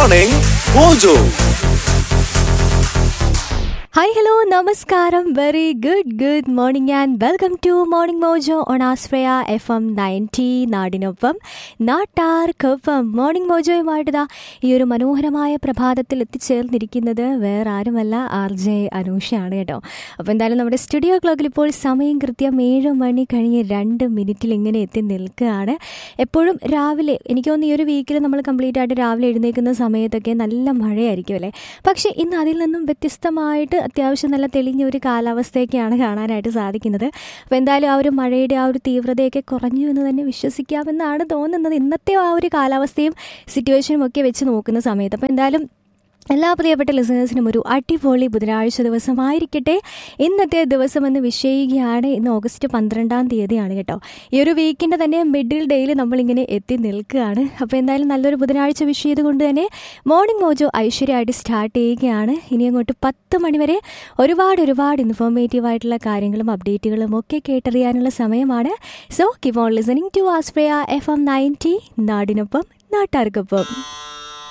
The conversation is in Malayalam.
മോർണിംഗ് മോജോ ഹായ് ഹലോ നമസ്കാരം very good good morning and welcome to morning mojo on ആസ്ഫ്രയ എഫ് എം നയൻറ്റി നാടിനൊപ്പം നാട്ടാർക്കൊപ്പം മോർണിംഗ് മോജോയുമായിട്ട് ദാ ഈ ഒരു മനോഹരമായ പ്രഭാതത്തിൽ എത്തിച്ചേർന്നിരിക്കുന്നത് വേറെ ആരുമല്ല ആർ ജെ അനൂഷയാണ് കേട്ടോ അപ്പോൾ എന്തായാലും നമ്മുടെ സ്റ്റുഡിയോ ക്ലോക്കിൽ ഇപ്പോൾ സമയം കൃത്യം ഏഴ് മണി കഴിഞ്ഞ് രണ്ട് മിനിറ്റിൽ ഇങ്ങനെ എത്തി നിൽക്കുകയാണ് എപ്പോഴും രാവിലെ എനിക്ക് തോന്നുന്നു ഈ ഒരു വീക്കിൽ നമ്മൾ കംപ്ലീറ്റ് ആയിട്ട് രാവിലെ എഴുന്നേൽക്കുന്ന സമയത്തൊക്കെ നല്ല മഴയായിരിക്കും അല്ലേ പക്ഷേ ഇന്ന് അതിൽ നിന്നും വ്യത്യസ്തമായിട്ട് അത്യാവശ്യം നല്ല തെളിഞ്ഞ ഒരു കാലാവസ്ഥയൊക്കെയാണ് കാണാനായിട്ട് സാധിക്കുന്നത് അപ്പോൾ എന്തായാലും ആ ഒരു മഴയുടെ ആ ഒരു തീവ്രതയൊക്കെ കുറഞ്ഞു എന്ന് തന്നെ വിശ്വസിക്കാമെന്നാണ് തോന്നുന്നത് ഇന്നത്തെ ആ ഒരു കാലാവസ്ഥയും സിറ്റുവേഷനും ഒക്കെ വെച്ച് നോക്കുന്ന സമയത്ത് അപ്പോൾ എന്തായാലും എല്ലാ പ്രിയപ്പെട്ട ലിസണേഴ്സിനും ഒരു അടിപൊളി ബുധനാഴ്ച ദിവസമായിരിക്കട്ടെ ഇന്നത്തെ ദിവസം എന്ന് വിഷയിക്കുകയാണ് ഇന്ന് ഓഗസ്റ്റ് പന്ത്രണ്ടാം തീയതിയാണ് കേട്ടോ ഈ ഒരു വീക്കിൻ്റെ തന്നെ മിഡിൽ ഡേയിൽ നമ്മളിങ്ങനെ എത്തി നിൽക്കുകയാണ് അപ്പോൾ എന്തായാലും നല്ലൊരു ബുധനാഴ്ച വിഷ് ചെയ്തുകൊണ്ട് തന്നെ മോർണിംഗ് മോജോ ഐശ്വര്യമായിട്ട് സ്റ്റാർട്ട് ചെയ്യുകയാണ് ഇനി അങ്ങോട്ട് പത്ത് മണിവരെ ഒരുപാട് ഒരുപാട് ഇൻഫോർമേറ്റീവ് ആയിട്ടുള്ള കാര്യങ്ങളും അപ്ഡേറ്റുകളും ഒക്കെ കേട്ടറിയാനുള്ള സമയമാണ് so keep on listening to ആസ്പ്രയ എഫ് എം നയൻറ്റി നാടിനൊപ്പം നാട്ടാർക്കൊപ്പം